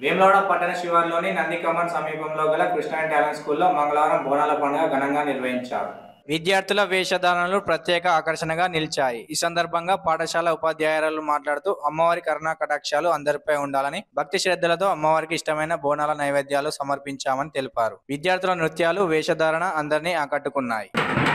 వేములవాడ పట్టణ శివార్లోని నందికమన్ సమీపంలో గల కృష్ణా టాలెంట్ స్కూల్లో మంగళవారం బోనాల పండుగ ఘనంగా నిర్వహించారు విద్యార్థుల వేషధారణలు ప్రత్యేక ఆకర్షణగా నిలిచాయి ఈ సందర్భంగా పాఠశాల ఉపాధ్యాయురాలు మాట్లాడుతూ అమ్మవారి కరుణా కటాక్షాలు అందరిపై ఉండాలని భక్తి శ్రద్ధలతో అమ్మవారికి ఇష్టమైన బోనాల నైవేద్యాలు సమర్పించామని తెలిపారు విద్యార్థుల నృత్యాలు వేషధారణ అందరినీ ఆకట్టుకున్నాయి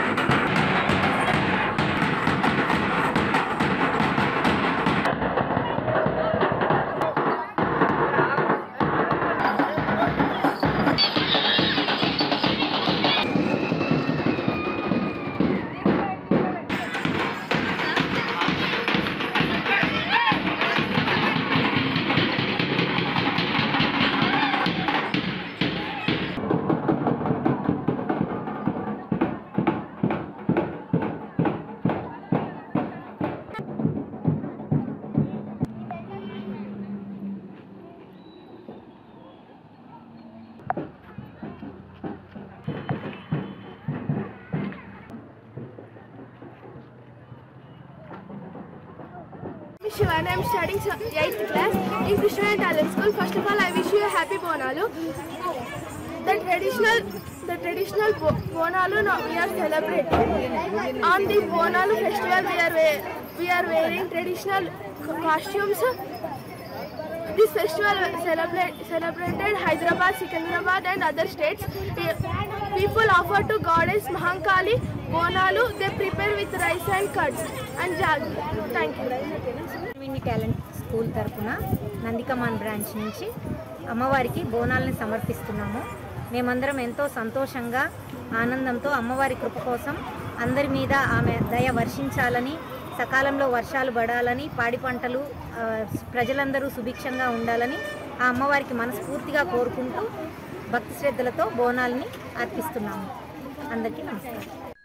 Shivan, I'm studying 8th class in Krishna Talent School. First of all, I wish you a happy Bonalu. The traditional, the traditional bo- Bonalu now we are celebrating. On the Bonalu festival, we are we- we are wearing traditional co- costumes. This festival celebrate, celebrated Hyderabad, Secunderabad, and other states. Eh, People offer to goddess Mahankali Bonalu. They prepare with rice and curds and jaggery. Thank you. Mini talent school తరపున Nandikaman branch నుంచి అమ్మవారికి బోనాలని సమర్పిస్తున్నాము మేమందరం ఎంతో సంతోషంగా ఆనందంతో అమ్మవారి కృప కోసం అందరి మీద ఆమె దయ వర్షించాలని సకాలంలో వర్షాలు పడాలని పాడి పంటలు ఆ, ప్రజలందరూ సుభిక్షంగా ఉండాలని ఆ అమ్మవారికి మనస్ఫూర్తిగా కోరుకుంటూ భక్తి శ్రద్ధలతో బోనాలని అర్పిస్తున్నాము అందరికీ నమస్కారం